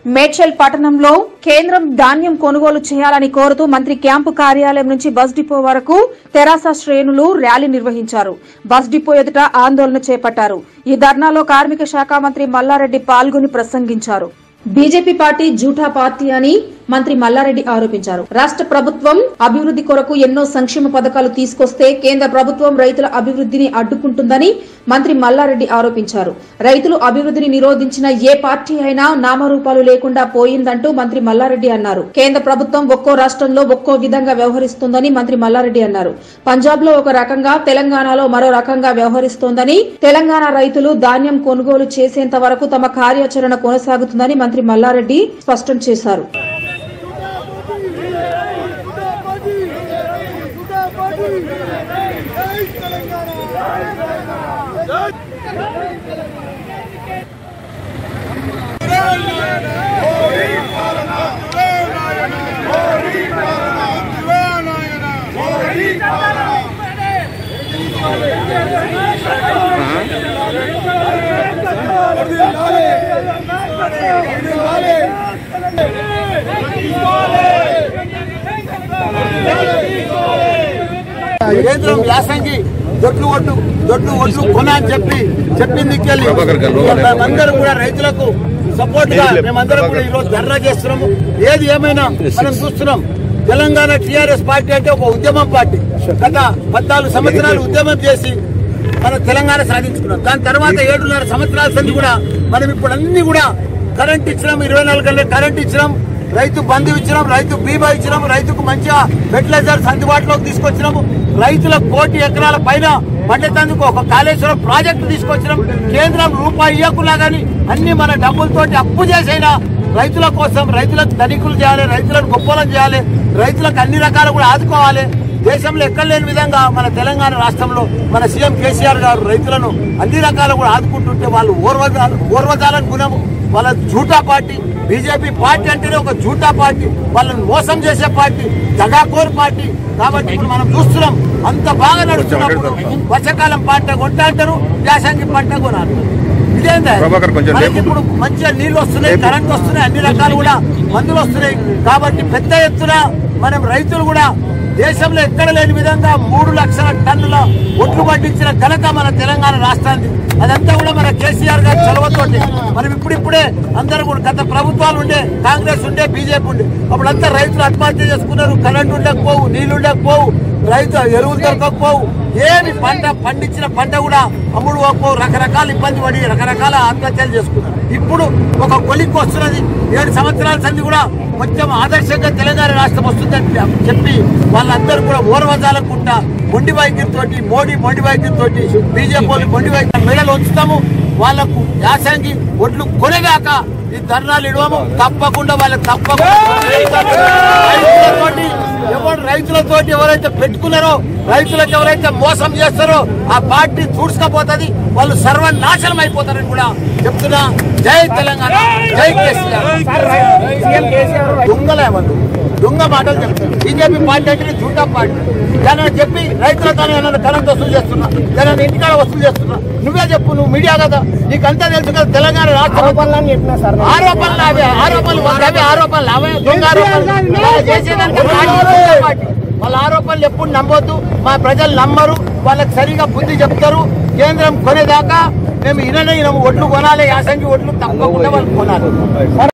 మేడ్చల్ పట్టణంలో కేంద్రం ధాన్యం కొనుగోలు చేయాలని కోరుతూ మంత్రి క్యాంపు కార్యాలయం నుంచి బస్ డిపో వరకు తెరాస శ్రేణులు ర్యాలీ నిర్వహించారు బస్ డిపో ఎదుట ఆందోళన చేపట్టారు ఈ ధర్నాలో కార్మిక శాఖ మంత్రి మల్లారెడ్డి పాల్గొని ప్రసంగించారు బీజేపీ పార్టీ జూఠా పార్టీ అని మంత్రి మల్లారెడ్డి ఆరోపించారు రాష్ట్ర ప్రభుత్వం అభివృద్ధి కొరకు ఎన్నో సంక్షేమ పథకాలు తీసుకొస్తే కేంద్ర ప్రభుత్వం రైతుల అభివృద్ధిని అడ్డుకుంటుందని మంత్రి మల్లారెడ్డి ఆరోపించారు రైతులు అభివృద్ధిని నిరోధించిన ఏ పార్టీ అయినా నామరూపాలు లేకుండా పోయిందంటూ మంత్రి మల్లారెడ్డి అన్నారు కేంద్ర ప్రభుత్వం ఒక్కో రాష్ట్రంలో ఒక్కో విధంగా వ్యవహరిస్తోందని మంత్రి మల్లారెడ్డి అన్నారు పంజాబ్ లో ఒక రకంగా తెలంగాణలో మరో రకంగా వ్యవహరిస్తోందని తెలంగాణ రైతులు ధాన్యం కొనుగోలు చేసేంత వరకు తమ కార్యాచరణ కొనసాగుతుందని మంత్రి మల్లారెడ్డి స్పష్టం చేశారు కేంద్రం యాసంగి దొడ్లు ఒడ్లు దొడ్లు ఒడ్లు కొన అని చెప్పి చెప్పింది మేమందరం కూడా రైతులకు సపోర్ట్ గా మేమందరం కూడా ఈరోజు ధర్నా చేస్తున్నాము ఏది ఏమైనా మనం చూస్తున్నాం తెలంగాణ టీఆర్ఎస్ పార్టీ అంటే ఒక ఉద్యమం పార్టీ గత పద్నాలుగు సంవత్సరాలు ఉద్యమం చేసి మన తెలంగాణ సాధించుకున్నాం దాని తర్వాత ఏడున్నర సంవత్సరాల సంది కూడా మనం ఇప్పుడు అన్ని కూడా కరెంట్ ఇచ్చినాం ఇరవై నాలుగు గంటల కరెంట్ ఇచ్చినాం రైతు బంధు ఇచ్చినాం రైతు బీమా ఇచ్చినాం రైతుకు మంచిగా ఫెర్టిలైజర్స్ అందుబాటులోకి తీసుకొచ్చినాము రైతుల కోటి ఎకరాల పైన పండేందుకు ఒక కాళేశ్వరం ప్రాజెక్టు తీసుకొచ్చినాం కేంద్రం రూపాయి ఇవ్వకున్నా గానీ అన్ని మన డబ్బులతోటి అప్పు చేసైనా రైతుల కోసం రైతులకు ధనికులు చేయాలి రైతులను గొప్పలను చేయాలి రైతులకు అన్ని రకాలు కూడా ఆదుకోవాలి దేశంలో ఎక్కడ లేని విధంగా మన తెలంగాణ రాష్ట్రంలో మన సీఎం కేసీఆర్ గారు రైతులను అన్ని రకాలు కూడా ఆదుకుంటుంటే వాళ్ళు ఓర్వజాల ఓర్వజాలని గుణము వాళ్ళ జూటా పార్టీ బీజేపీ పార్టీ అంటేనే ఒక జూటా పార్టీ వాళ్ళని మోసం చేసే పార్టీ జగాకోర్ పార్టీ కాబట్టి ఇప్పుడు మనం చూస్తున్నాం అంత బాగా నడుస్తున్నప్పుడు వర్షాకాలం పంట కొంట అంటారు యాసంగి పంట కొనాలి ఇదేందా ప్రభాకర్ కొంచెం మనకి లేపు. ఇప్పుడు మంచిగా నీళ్లు వస్తున్నాయి కరెంట్ వస్తున్నాయి అన్ని రకాలు కూడా మందులు వస్తున్నాయి కాబట్టి పెద్ద ఎత్తున మనం రైతులు కూడా దేశంలో ఎక్కడ లేని విధంగా మూడు లక్షల టన్నుల ఒట్లు పండించిన ఘనత మన తెలంగాణ రాష్ట్రానికి అదంతా కూడా మన కేసీఆర్ గారి చొలవతోటి మనం ఇప్పుడిప్పుడే అందరూ కూడా గత ప్రభుత్వాలు ఉండే కాంగ్రెస్ ఉండే బీజేపీ ఉండే అప్పుడంతా రైతులు ఆత్మహత్య చేసుకున్నారు కరెంట్ ఉండకపోవు నీళ్లు ఉండకపోవు రైతు ఎరువులు దొరకకపోవు ఏమి పంట పండించిన పంట కూడా అమ్ముడు పోకపోవు రకరకాల ఇబ్బంది పడి రకరకాల ఆత్మహత్యలు చేసుకున్నారు ఇప్పుడు ఒక కొలిక్కి వస్తున్నది ఏడు సంవత్సరాల సంది కూడా మొత్తం ఆదర్శంగా తెలంగాణ రాష్ట్రం వస్తుందని చెప్పి వాళ్ళందరూ కూడా ఓర్వజాలకుంటా మొండి వైద్యులతోటి మోడీ మొండి వైద్యులతోటి బీజేపీ వాళ్ళు మొండి వైద్యం మెడలు ఉంచుతాము వాళ్లకు యాసంగి ఒడ్లు కొనేదాకా ఈ ధర్నాలు ఇడవము తప్పకుండా వాళ్ళకి తప్పకుండా రైతులతోటి ఎవరు రైతులతోటి ఎవరైతే పెట్టుకున్నారో రైతులకు ఎవరైతే మోసం చేస్తారో ఆ పార్టీ చూసుకపోతుంది వాళ్ళు సర్వనాశనం అయిపోతారని కూడా చెప్తున్నా జై తెలంగాణ జై కేసీఆర్ దొంగలేమను దొంగ మాటలు చెప్తారు బీజేపీ పార్టీ అంటే జూటా పార్టీ జనం చెప్పి రైతులతో ఏమన్నా కరెంట్ వసూలు చేస్తున్నా జనం ఇంటికాడ వసూలు చేస్తున్నా నువ్వే చెప్పు నువ్వు మీడియా కదా నీకంతా తెలుసు కదా తెలంగాణ రాష్ట్రం ఆరోపణలు అవే ఆరోపణలు అవే ఆరోపణలు అవే దొంగ ఆరోపణలు వాళ్ళు చేసేదానికి పార్టీ పార్టీ. వాళ్ళ ఆరోపణలు ఎప్పుడు నమ్మొద్దు మా ప్రజలు నమ్మరు వాళ్ళకి సరిగా బుద్ధి చెప్తారు కేంద్రం కొనేదాకా మేము ఇననే ఇనము ఒడ్లు కొనాలి యాసంగి ఒడ్లు తప్పకుండా వాళ్ళు కొనాలి